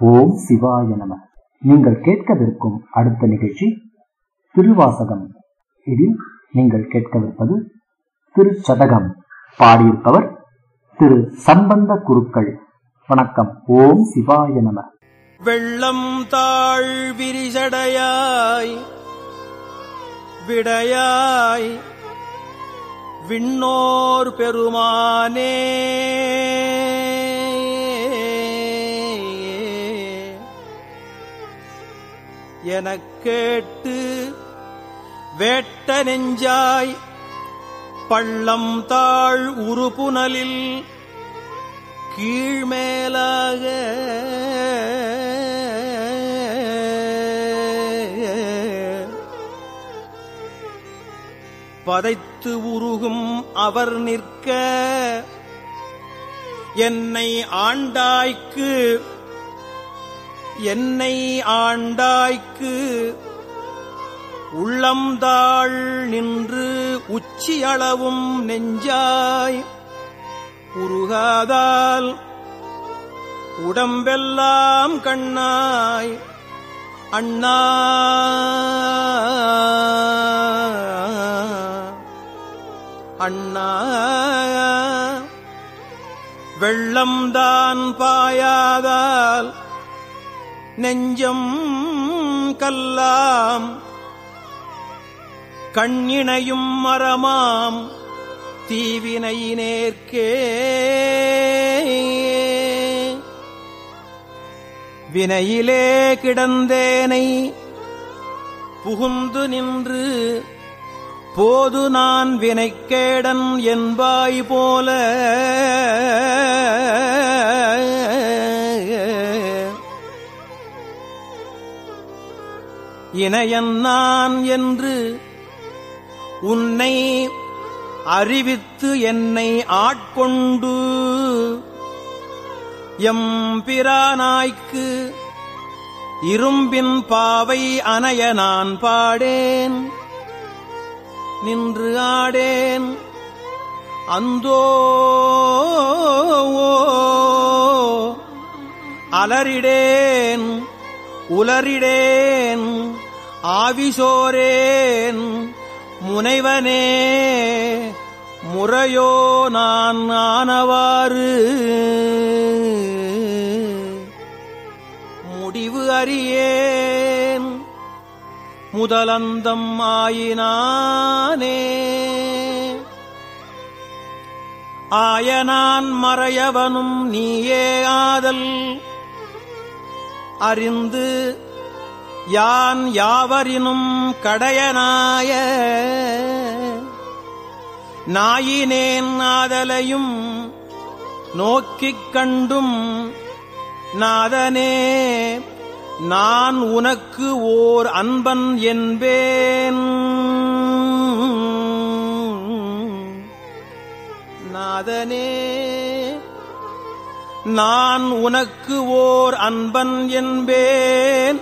ஓம் சிவாய நம நீங்கள் கேட்கவிருக்கும் அடுத்த நிகழ்ச்சி திருவாசகம் இதில் நீங்கள் கேட்கவிருப்பது திருச்சதகம் பாடியிருப்பவர் திரு சம்பந்த குருக்கள் வணக்கம் ஓம் சிவாய நம வெள்ளம் தாழ் விரிசடையாய் விடையாய் விண்ணோர் பெருமானே எனக் கேட்டு வேட்ட நெஞ்சாய் பள்ளம் தாழ் உறுப்புனலில் கீழ்மேலாக பதைத்து உருகும் அவர் நிற்க என்னை ஆண்டாய்க்கு என்னை ஆண்டாய்க்கு உள்ளம்தாள் நின்று உச்சியளவும் நெஞ்சாய் உருகாதால் உடம்பெல்லாம் கண்ணாய் அண்ணா அண்ணா வெள்ளம்தான் பாயாதால் நெஞ்சம் கல்லாம் கண்ணினையும் மரமாம் தீவினையினேற்கே வினையிலே கிடந்தேனை புகுந்து நின்று போது நான் வினைக்கேடன் என்பாய் போல இணையன் நான் என்று உன்னை அறிவித்து என்னை ஆட்கொண்டு எம்பிரானாய்க்கு இரும்பின் பாவை அணைய நான் பாடேன் நின்று ஆடேன் அந்தோ அலறிடேன் உலரிடேன் ஆவிசோரேன் முனைவனே முறையோ நான் ஆனவாறு முடிவு அறியேன் முதலந்தம் ஆயினானே ஆயனான் மறையவனும் நீயே ஆதல் அறிந்து யான் யாவரினும் கடையனாய நாயினேன் ஆதலையும் நோக்கிக் கண்டும் நாதனே நான் உனக்கு ஓர் அன்பன் என்பேன் நாதனே நான் உனக்கு ஓர் அன்பன் என்பேன்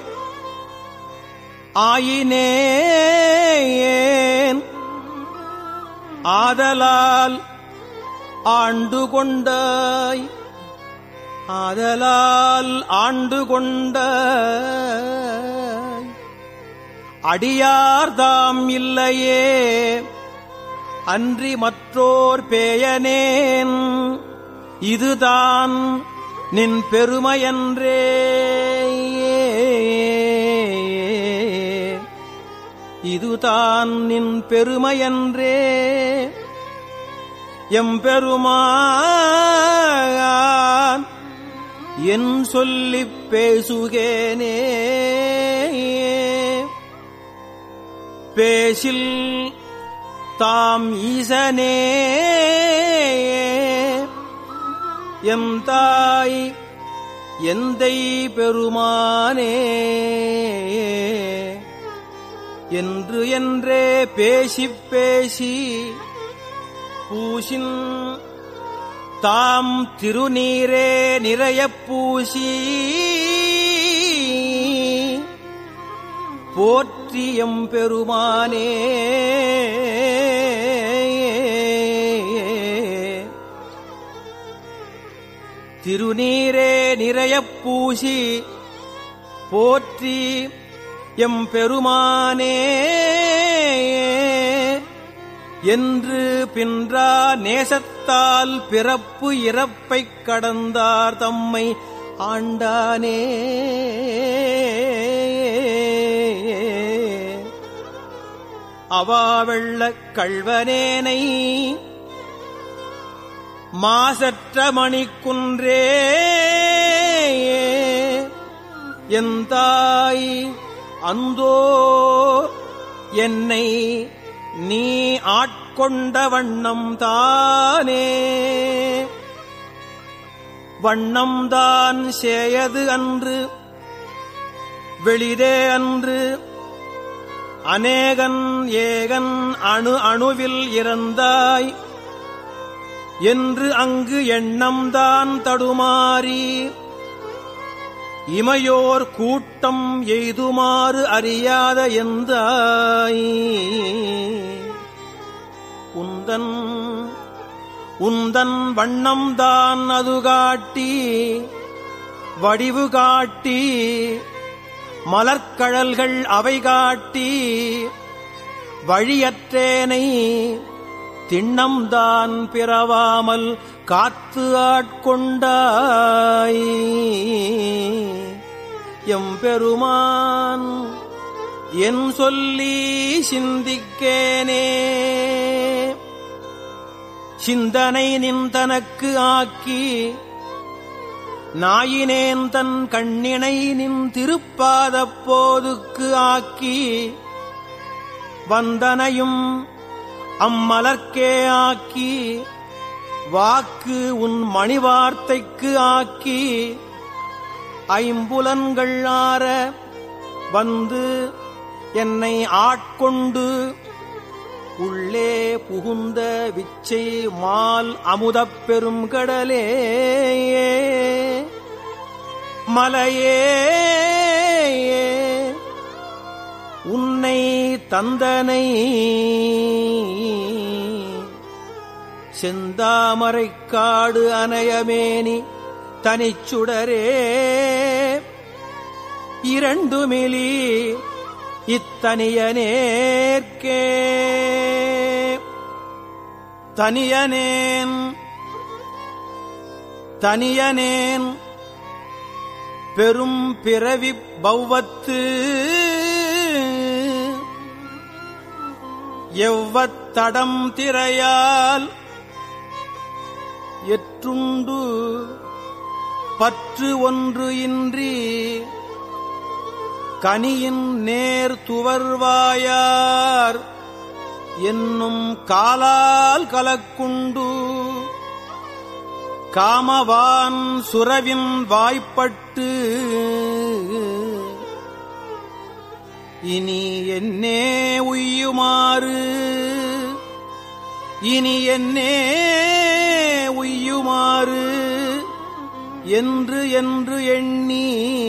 ஆயினேன் ஆதலால் ஆண்டு கொண்டாய் ஆதலால் ஆண்டு கொண்ட அடியார்தாம் இல்லையே அன்றி மற்றோர் பேயனேன் இதுதான் நின் பெருமையன்றே இதுதான் நின் பெருமையன்றே எம்பெருமான் என் சொல்லிப் பேசுகேனே பேசில் தாம் ஈசனே எம் தாய் எந்தை பெருமானே என்று என்றே பேசிப் பேசி பூசின் தாம் திருநீரே நிறையப் பூசி போற்றியம் பெருமானே திருநீரே நிறையப் பூசி போற்றி எம் பெருமானே என்று பின்றா நேசத்தால் பிறப்பு இறப்பைக் கடந்தார் தம்மை ஆண்டானே அவாவெள்ளக் கள்வனேனை மாசற்ற மணிக்குன்றே எந்தாய் அந்தோ என்னை நீ ஆட்கொண்ட வண்ணம் தானே வண்ணம்தான் சேயது அன்று வெளிதே அன்று அநேகன் ஏகன் அணு அணுவில் இறந்தாய் என்று அங்கு எண்ணம்தான் தடுமாறி இமையோர் கூட்டம் எய்துமாறு அறியாத எந்தாய் உந்தன் உந்தன் வண்ணம்தான் அது காட்டி வடிவு காட்டி மலர்க்கழல்கள் அவை காட்டி வழியற்றேனை திண்ணம்தான் பிறவாமல் காத்து ஆட்கொண்டாய் எம்பெருமான் என் சொல்லி சிந்திக்கேனே சிந்தனை நின்றனக்கு ஆக்கி நாயினேன் தன் கண்ணினை நின் திருப்பாதப் போதுக்கு ஆக்கி வந்தனையும் அம்மலர்க்கே ஆக்கி வாக்கு உன் மணிவார்த்தைக்கு ஆக்கி ஐம்புலன்கள் ஆற வந்து என்னை ஆட்கொண்டு உள்ளே புகுந்த விச்சை மால் அமுதப் பெரும் கடலே மலையே உன்னை தந்தனை செந்தாமரைக்காடு அனயமேனி தனிச்சுடரே இரண்டுமிலி இத்தனியனேற்கே தனியனேன் தனியனேன் பெரும் பிறவி பௌவத்து எவ்வத்தடம் திரையால் எற்றுண்டு பற்று ஒன்று இன்றி கனியின் நேர் துவர்வாயார் என்னும் காலால் கலக்குண்டு காமவான் சுரவின் வாய்ப்பட்டு இனி என்னே உய்யுமாறு இனி என்னே உய்யுமாறு என்று என்று எண்ணி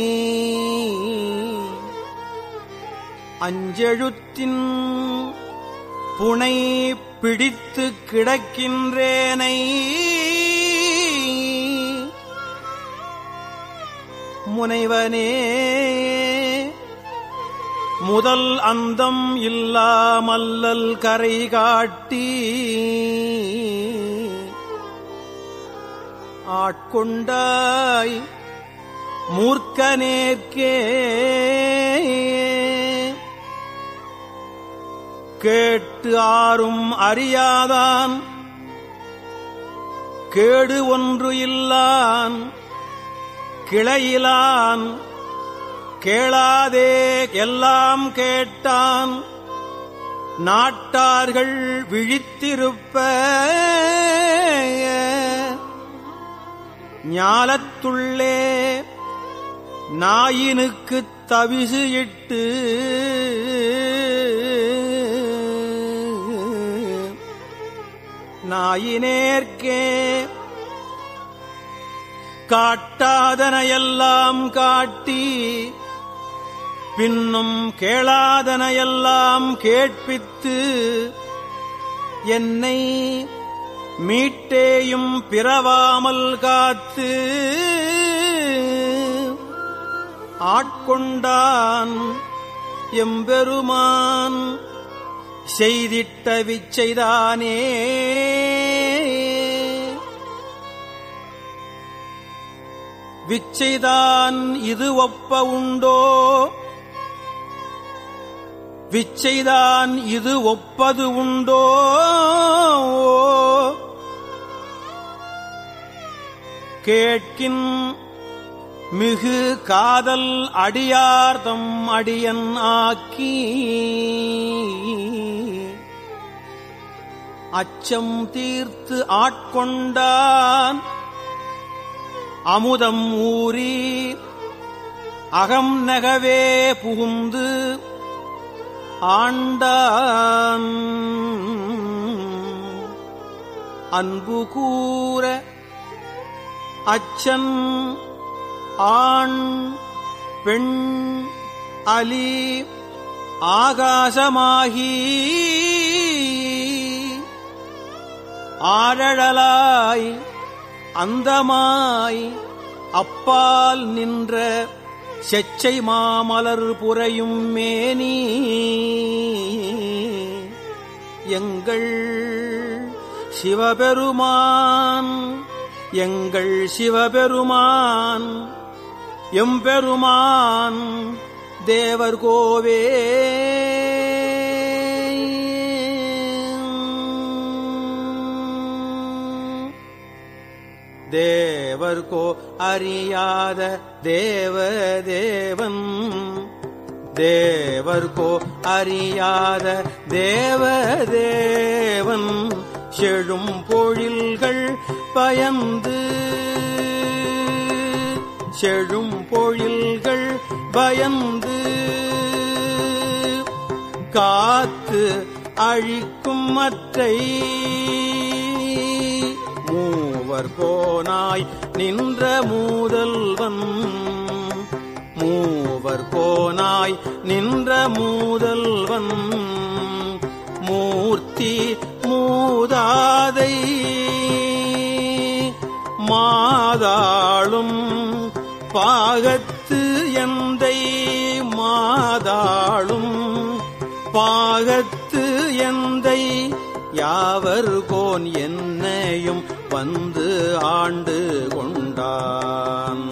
அஞ்செழுத்தின் புனை பிடித்து கிடக்கின்றேனை முனைவனே முதல் அந்தம் இல்லாமல்லல் கரை காட்டி ஆட்கொண்டாய் மூர்க்க நேர்க்கே கேட்டு ஆறும் அறியாதான் கேடு ஒன்று இல்லான் கிளையிலான் கேளாதே எல்லாம் கேட்டான் நாட்டார்கள் விழித்திருப்ப ஞாலத்துள்ளே நாயினுக்குத் தவிசு இட்டு நாயினேற்கே காட்டாதனையெல்லாம் காட்டி பின்னும் கேளாதனையெல்லாம் கேட்பித்து என்னை மீட்டேயும் பிறவாமல் காத்து ஆட்கொண்டான் எம்பெருமான் செய்திட்ட விச்சைதானே விச்சைதான் இது ஒப்ப உண்டோ விச்சைதான் இது ஒப்பது உண்டோ கேட்கின் மிகு காதல் அடியார்தம் அடியன் ஆக்கி அச்சம் தீர்த்து ஆட்கொண்டான் அமுதம் ஊறி அகம் நகவே புகுந்து ஆண்டான் அன்பு கூற அச்சன் ஆண் பெண் அலி ஆகாசமாகி ஆழலாய் அந்தமாய் அப்பால் நின்ற செச்சை மாமலர் புரையும் மேனி எங்கள் சிவபெருமான் எங்கள் சிவபெருமான் எம்பெருமான் தேவர் கோவே தேவர்கோ அறியாத தேவ தேவன் தேவர்கோ அறியாத தேவ தேவன் செழும் பொழில்கள் பயந்து செழும் பொழில்கள் பயந்து காத்து அழிக்கும் மற்றை மூவர் போனாய் நின்ற மூதல்வன் மூவர் போனாய் நின்ற மூதல்வன் மூர்த்தி மூதாதை மாதாளும் பாகத்து எந்தை மாதாளும் பாகத்து எந்தை யாவர்கோன் என்னையும் வந்து ஆண்டு கொண்டான்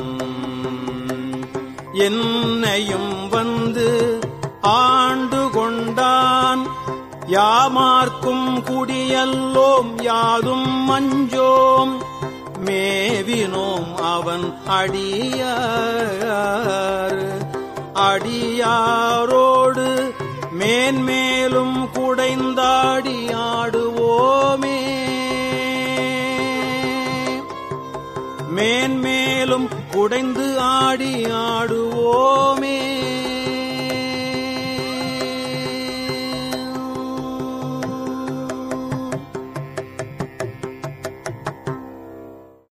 என்னையும் வந்து ஆண்டு கொண்டான் யாமார்க்கும் குடியல்லோம் யாதும் மஞ்சோம் மேவினோம் அவன் அடியார் அடியாரோடு மேன்மேலும் குடைந்தாடி ஆடுவோமே மேன்மேலும் குடைந்து ஆடி ஆடுவோமே